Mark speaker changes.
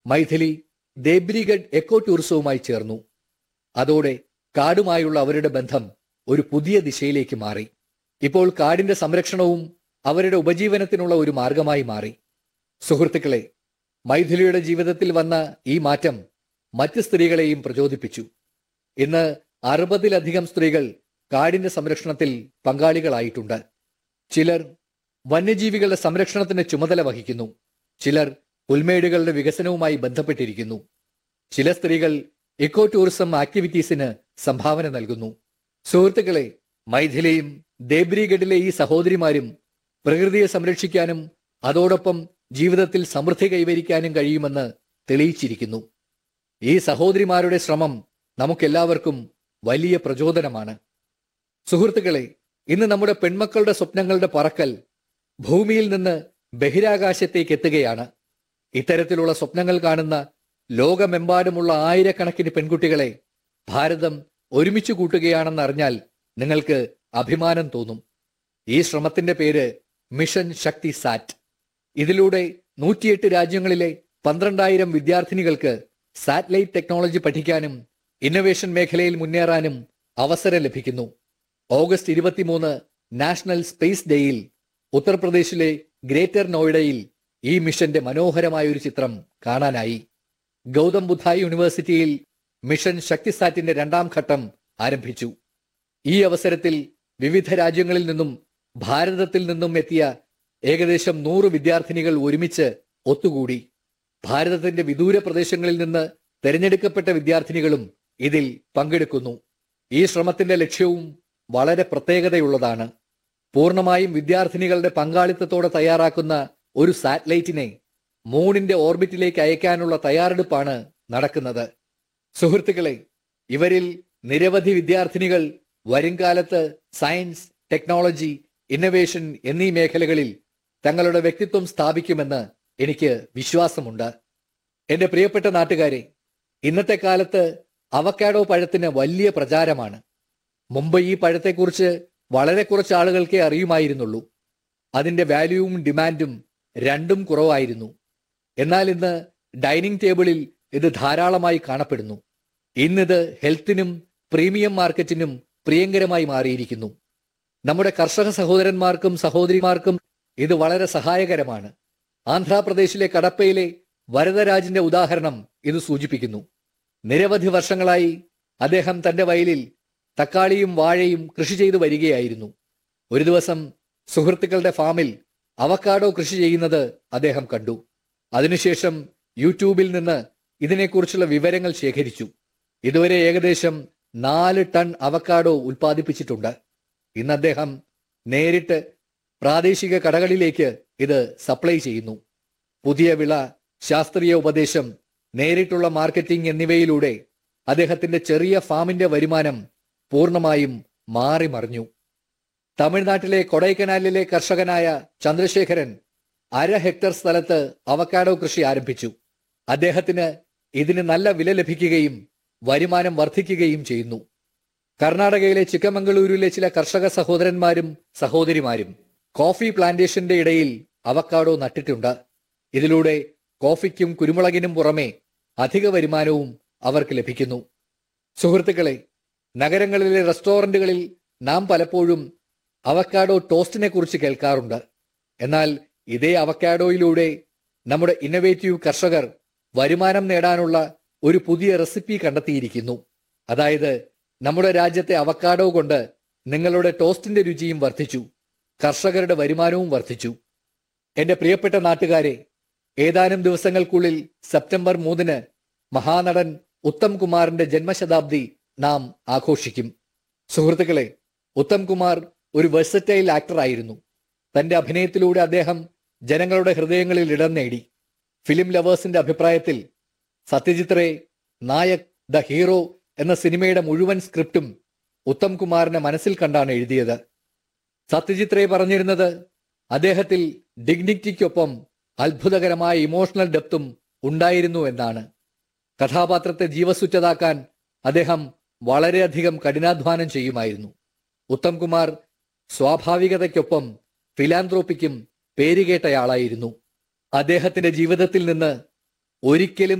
Speaker 1: Maithili ദേബ്രിഗഡ് echo ടൂറിസവുമായി ചേർന്നു അതോടെ കാടുമായുള്ള അവരുടെ ബന്ധം ഒരു പുതിയ ദിശയിലേക്ക് മാറി ഇപ്പോൾ കാടിന്റെ സംരക്ഷണവും അവരുടെ ഉപജീവനത്തിനുള്ള ഒരു മാർഗമായി മാറി സുഹൃത്തുക്കളെ മൈഥിലിയുടെ ജീവിതത്തിൽ വന്ന ഈ മാറ്റം മറ്റ് സ്ത്രീകളെയും പ്രചോദിപ്പിച്ചു ഇന്ന് അറുപതിലധികം സ്ത്രീകൾ കാടിന്റെ സംരക്ഷണത്തിൽ പങ്കാളികളായിട്ടുണ്ട് ചിലർ വന്യജീവികളുടെ സംരക്ഷണത്തിന് ചുമതല വഹിക്കുന്നു ചിലർ പുൽമേടുകളുടെ വികസനവുമായി ബന്ധപ്പെട്ടിരിക്കുന്നു ചില സ്ത്രീകൾ ഇക്കോ ടൂറിസം ആക്ടിവിറ്റീസിന് സംഭാവന നൽകുന്നു സുഹൃത്തുക്കളെ മൈഥിലിയും ദേബ്രിഗഡിലെ ഈ സഹോദരിമാരും പ്രകൃതിയെ സംരക്ഷിക്കാനും അതോടൊപ്പം ജീവിതത്തിൽ സമൃദ്ധി കൈവരിക്കാനും കഴിയുമെന്ന് തെളിയിച്ചിരിക്കുന്നു ഈ സഹോദരിമാരുടെ ശ്രമം നമുക്കെല്ലാവർക്കും വലിയ പ്രചോദനമാണ് സുഹൃത്തുക്കളെ ഇന്ന് നമ്മുടെ പെൺമക്കളുടെ സ്വപ്നങ്ങളുടെ പറക്കൽ ഭൂമിയിൽ നിന്ന് ബഹിരാകാശത്തേക്ക് എത്തുകയാണ് ഇത്തരത്തിലുള്ള സ്വപ്നങ്ങൾ കാണുന്ന ലോകമെമ്പാടുമുള്ള ആയിരക്കണക്കിന് പെൺകുട്ടികളെ ഭാരതം ഒരുമിച്ച് കൂട്ടുകയാണെന്ന് അറിഞ്ഞാൽ നിങ്ങൾക്ക് അഭിമാനം തോന്നും ഈ ശ്രമത്തിന്റെ പേര് മിഷൻ ശക്തി സാറ്റ് ഇതിലൂടെ നൂറ്റിയെട്ട് രാജ്യങ്ങളിലെ പന്ത്രണ്ടായിരം വിദ്യാർത്ഥിനികൾക്ക് സാറ്റലൈറ്റ് ടെക്നോളജി പഠിക്കാനും ഇന്നൊവേഷൻ മേഖലയിൽ മുന്നേറാനും അവസരം ലഭിക്കുന്നു ഓഗസ്റ്റ് ഇരുപത്തിമൂന്ന് നാഷണൽ സ്പേസ് ഡേയിൽ ഉത്തർപ്രദേശിലെ ഗ്രേറ്റർ നോയിഡയിൽ ഈ മിഷന്റെ മനോഹരമായ ഒരു ചിത്രം കാണാനായി ഗൗതം ബുദ്ധ യൂണിവേഴ്സിറ്റിയിൽ മിഷൻ ശക്തിസാറ്റിന്റെ രണ്ടാം ഘട്ടം ആരംഭിച്ചു ഈ അവസരത്തിൽ വിവിധ രാജ്യങ്ങളിൽ നിന്നും ഭാരതത്തിൽ നിന്നും എത്തിയ ഏകദേശം നൂറ് വിദ്യാർത്ഥിനികൾ ഒരുമിച്ച് ഒത്തുകൂടി ഭാരതത്തിന്റെ വിദൂര പ്രദേശങ്ങളിൽ നിന്ന് തെരഞ്ഞെടുക്കപ്പെട്ട വിദ്യാർത്ഥിനികളും ഇതിൽ പങ്കെടുക്കുന്നു ഈ ശ്രമത്തിന്റെ ലക്ഷ്യവും വളരെ പ്രത്യേകതയുള്ളതാണ് പൂർണ്ണമായും വിദ്യാർത്ഥിനികളുടെ പങ്കാളിത്തത്തോടെ തയ്യാറാക്കുന്ന ഒരു സാറ്റലൈറ്റിനെ മൂണിന്റെ ഓർബിറ്റിലേക്ക് അയക്കാനുള്ള തയ്യാറെടുപ്പാണ് നടക്കുന്നത് സുഹൃത്തുക്കളെ ഇവരിൽ നിരവധി വിദ്യാർത്ഥിനികൾ വരുംകാലത്ത് സയൻസ് ടെക്നോളജി ഇന്നവേഷൻ എന്നീ മേഖലകളിൽ തങ്ങളുടെ വ്യക്തിത്വം സ്ഥാപിക്കുമെന്ന് എനിക്ക് വിശ്വാസമുണ്ട് എന്റെ പ്രിയപ്പെട്ട നാട്ടുകാരെ ഇന്നത്തെ കാലത്ത് അവക്കാഡോ പഴത്തിന് വലിയ പ്രചാരമാണ് മുമ്പ് ഈ പഴത്തെക്കുറിച്ച് വളരെ കുറച്ച് ആളുകൾക്കേ അറിയുമായിരുന്നുള്ളൂ അതിന്റെ വാല്യൂവും ഡിമാൻഡും രണ്ടും കുറവായിരുന്നു എന്നാൽ ഇന്ന് ഡൈനിങ് ടേബിളിൽ ഇത് ധാരാളമായി കാണപ്പെടുന്നു ഇന്നിത് ഹെൽത്തിനും പ്രീമിയം മാർക്കറ്റിനും പ്രിയങ്കരമായി മാറിയിരിക്കുന്നു നമ്മുടെ കർഷക സഹോദരന്മാർക്കും സഹോദരിമാർക്കും ഇത് വളരെ സഹായകരമാണ് ആന്ധ്രാപ്രദേശിലെ കടപ്പയിലെ വരദരാജിന്റെ ഉദാഹരണം ഇത് സൂചിപ്പിക്കുന്നു നിരവധി വർഷങ്ങളായി അദ്ദേഹം തന്റെ വയലിൽ തക്കാളിയും വാഴയും കൃഷി ചെയ്തു വരികയായിരുന്നു ഒരു ദിവസം സുഹൃത്തുക്കളുടെ ഫാമിൽ അവക്കാഡോ കൃഷി ചെയ്യുന്നത് അദ്ദേഹം കണ്ടു അതിനുശേഷം യൂട്യൂബിൽ നിന്ന് ഇതിനെക്കുറിച്ചുള്ള വിവരങ്ങൾ ശേഖരിച്ചു ഇതുവരെ ഏകദേശം നാല് ടൺ അവക്കാഡോ ഉൽപ്പാദിപ്പിച്ചിട്ടുണ്ട് ഇന്ന് അദ്ദേഹം നേരിട്ട് പ്രാദേശിക കടകളിലേക്ക് ഇത് സപ്ലൈ ചെയ്യുന്നു പുതിയ വിള ശാസ്ത്രീയ ഉപദേശം നേരിട്ടുള്ള മാർക്കറ്റിംഗ് എന്നിവയിലൂടെ അദ്ദേഹത്തിന്റെ ചെറിയ ഫാമിന്റെ വരുമാനം പൂർണ്ണമായും മാറി മറിഞ്ഞു തമിഴ്നാട്ടിലെ കൊടൈക്കനാലിലെ കർഷകനായ ചന്ദ്രശേഖരൻ അര ഹെക്ടർ സ്ഥലത്ത് അവക്കാഡോ കൃഷി ആരംഭിച്ചു അദ്ദേഹത്തിന് ഇതിന് നല്ല വില ലഭിക്കുകയും വരുമാനം വർദ്ധിക്കുകയും ചെയ്യുന്നു കർണാടകയിലെ ചിക്കമംഗളൂരുവിലെ ചില കർഷക സഹോദരന്മാരും സഹോദരിമാരും കോഫി പ്ലാന്റേഷന്റെ ഇടയിൽ അവക്കാഡോ നട്ടിട്ടുണ്ട് ഇതിലൂടെ കോഫിക്കും കുരുമുളകിനും പുറമെ അധിക വരുമാനവും അവർക്ക് ലഭിക്കുന്നു സുഹൃത്തുക്കളെ നഗരങ്ങളിലെ റെസ്റ്റോറന്റുകളിൽ നാം പലപ്പോഴും അവക്കാഡോ ടോസ്റ്റിനെ കുറിച്ച് കേൾക്കാറുണ്ട് എന്നാൽ ഇതേ അവക്കാഡോയിലൂടെ നമ്മുടെ ഇന്നവേറ്റീവ് കർഷകർ വരുമാനം നേടാനുള്ള ഒരു പുതിയ റെസിപ്പി കണ്ടെത്തിയിരിക്കുന്നു അതായത് നമ്മുടെ രാജ്യത്തെ അവക്കാഡോ കൊണ്ട് നിങ്ങളുടെ ടോസ്റ്റിന്റെ രുചിയും വർദ്ധിച്ചു കർഷകരുടെ വരുമാനവും വർദ്ധിച്ചു എന്റെ പ്രിയപ്പെട്ട നാട്ടുകാരെ ഏതാനും ദിവസങ്ങൾക്കുള്ളിൽ സെപ്റ്റംബർ മൂന്നിന് മഹാനടൻ ഉത്തം കുമാറിന്റെ ജന്മശതാബ്ദി നാം ആഘോഷിക്കും സുഹൃത്തുക്കളെ ഉത്തം കുമാർ ഒരു വെർസറ്റൈൽ ആക്ടർ ആയിരുന്നു തന്റെ അഭിനയത്തിലൂടെ അദ്ദേഹം ജനങ്ങളുടെ ഹൃദയങ്ങളിൽ ഇടം നേടി ഫിലിം ലവേഴ്സിന്റെ അഭിപ്രായത്തിൽ സത്യജിത് റേ നായക് ദ ഹീറോ എന്ന സിനിമയുടെ മുഴുവൻ സ്ക്രിപ്റ്റും ഉത്തം കുമാറിനെ മനസ്സിൽ കണ്ടാണ് എഴുതിയത് സത്യജിത് റേ പറഞ്ഞിരുന്നത് അദ്ദേഹത്തിൽ ഡിഗ്നിറ്റിക്കൊപ്പം അത്ഭുതകരമായ ഇമോഷണൽ ഡെപ്തും ഉണ്ടായിരുന്നു എന്നാണ് കഥാപാത്രത്തെ ജീവസുറ്റതാക്കാൻ അദ്ദേഹം വളരെയധികം കഠിനാധ്വാനം ചെയ്യുമായിരുന്നു ഉത്തം കുമാർ സ്വാഭാവികതയ്ക്കൊപ്പം ഫിലാന്ത്രോപ്പിക്കും പേരുകേട്ടയാളായിരുന്നു അദ്ദേഹത്തിന്റെ ജീവിതത്തിൽ നിന്ന് ഒരിക്കലും